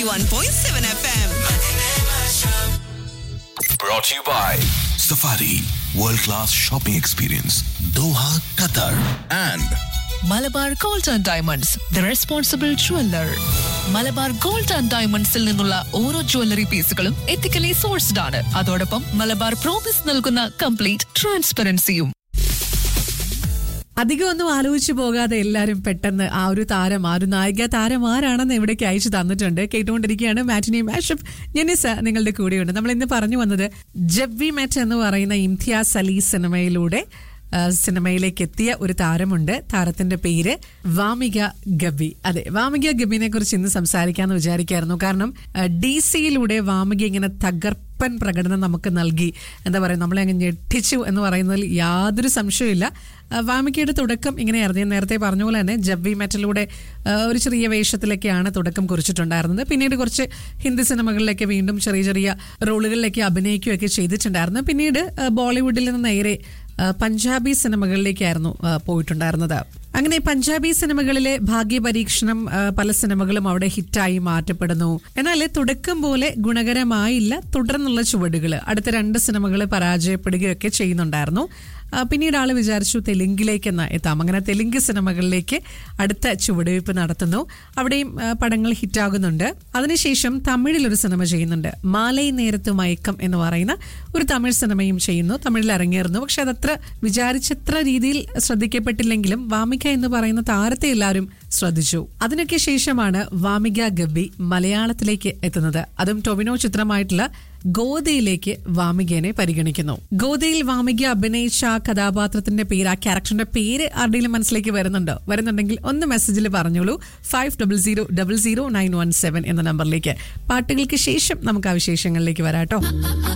91.7 FM. Brought to you by Safari World Class Shopping Experience Doha, Qatar and Malabar Gold and Diamonds the responsible jeweller Malabar Gold and ഡയമണ്ട്സിൽ നിന്നുള്ള ഓരോ jewellery പീസുകളും ethically sourced ആണ് അതോടൊപ്പം Malabar promise നൽകുന്ന complete ട്രാൻസ്പെറൻസിയും അധികം ഒന്നും ആലോചിച്ചു പോകാതെ എല്ലാവരും പെട്ടെന്ന് ആ ഒരു താരം ആ ഒരു നായിക താരം ആരാണെന്ന് ഇവിടേക്ക് അയച്ചു തന്നിട്ടുണ്ട് കേട്ടുകൊണ്ടിരിക്കുകയാണ് മാറ്റിനി മാഷപ്പ് ജെനിസ നിങ്ങളുടെ കൂടെയുണ്ട് നമ്മൾ ഇന്ന് പറഞ്ഞു വന്നത് ജബ്വി മെറ്റ് എന്ന് പറയുന്ന ഇംതിയാസ് അലി സിനിമയിലൂടെ ആ, സിനിമയിലേക്ക് എത്തിയ ഒരു താരമുണ്ട് താരത്തിന്റെ പേര് വാമിക ഗബി അതെ വാമിക ഗബിനെ കുറിച്ച് ഇന്ന് സംസാരിക്കാന്ന് വിചാരിക്കായിരുന്നു കാരണം ഡി സിയിലൂടെ വാമിക ഇങ്ങനെ തകർപ്പൻ പ്രകടനം നമുക്ക് നൽകി എന്താ പറയുക നമ്മളെ അങ്ങ് ഞെട്ടിച്ചു എന്ന് പറയുന്നതിൽ യാതൊരു സംശയമില്ല ആ, വാമികയുടെ തുടക്കം ഇങ്ങനെയായിരുന്നു ഞാൻ നേരത്തെ പറഞ്ഞ പോലെ തന്നെ ജബ്ബി മെറ്റലിലൂടെ ആ, ഒരു ചെറിയ വേഷത്തിലൊക്കെയാണ് തുടക്കം കുറിച്ചിട്ടുണ്ടായിരുന്നത് പിന്നീട് കുറച്ച് ഹിന്ദി സിനിമകളിലേക്ക് വീണ്ടും ചെറിയ ചെറിയ റോളുകളിലേക്ക് അഭിനയിക്കുകയൊക്കെ ചെയ്തിട്ടുണ്ടായിരുന്നു പിന്നീട് ആ, ബോളിവുഡിൽ നിന്ന് നേരെ ആ, പഞ്ചാബി സിനിമകളിലേക്കായിരുന്നു ആ, പോയിട്ടുണ്ടായിരുന്നത് അങ്ങനെ പഞ്ചാബി സിനിമകളിലെ ഭാഗ്യപരീക്ഷണം ആ, പല സിനിമകളും അവിടെ ഹിറ്റായി മാറ്റപ്പെടുന്നു എന്നാൽ തുടക്കം പോലെ ഗുണകരമായില്ല തുടർന്നുള്ള ചുവടുകൾ അടുത്ത രണ്ട് സിനിമകൾ പരാജയപ്പെടുകയൊക്കെ ചെയ്യുന്നുണ്ടായിരുന്നു ആ, പിന്നീട് ആള് വിചാരിച്ചു തെലുങ്കിലേക്ക് എന്ന് എത്താം അങ്ങനെ തെലുങ്ക് സിനിമകളിലേക്ക് അടുത്ത ചുവടുവയ്പ് നടത്തുന്നു അവിടെയും ആ, പടങ്ങൾ ഹിറ്റാകുന്നുണ്ട് അതിനുശേഷം തമിഴിൽ ഒരു സിനിമ ചെയ്യുന്നുണ്ട് മാലൈ നേരത്ത് മയക്കം എന്ന് പറയുന്ന ഒരു തമിഴ് സിനിമയും ചെയ്യുന്നു തമിഴിൽ ഇറങ്ങിയിരുന്നു പക്ഷെ അതത്ര വിചാരിച്ചത്ര രീതിയിൽ ശ്രദ്ധിക്കപ്പെട്ടില്ലെങ്കിലും വാമിക എന്ന് പറയുന്ന താരത്തെ എല്ലാവരും ശ്രദ്ധിച്ചു അതിനൊക്കെ ശേഷമാണ് വാമിക ഗബ്ബി മലയാളത്തിലേക്ക് എത്തുന്നത് അതും ടൊവിനോ ചിത്രമായിട്ടുള്ള ഗോദയിലേക്ക് വാമികനെ പരിഗണിക്കുന്നു ഗോദയിൽ വാമിക അഭിനയിച്ച ആ കഥാപാത്രത്തിന്റെ പേര് ആ ക്യാരക്ടറിന്റെ പേര് ആരുടെയും മനസ്സിലേക്ക് വരുന്നുണ്ടോ വരുന്നുണ്ടെങ്കിൽ ഒന്ന് മെസ്സേജിൽ പറഞ്ഞോളൂ five double zero double zero nine one seven എന്ന നമ്പറിലേക്ക് പാട്ടുകൾക്ക് ശേഷം നമുക്ക് ആ വിശേഷങ്ങളിലേക്ക് വരാട്ടോ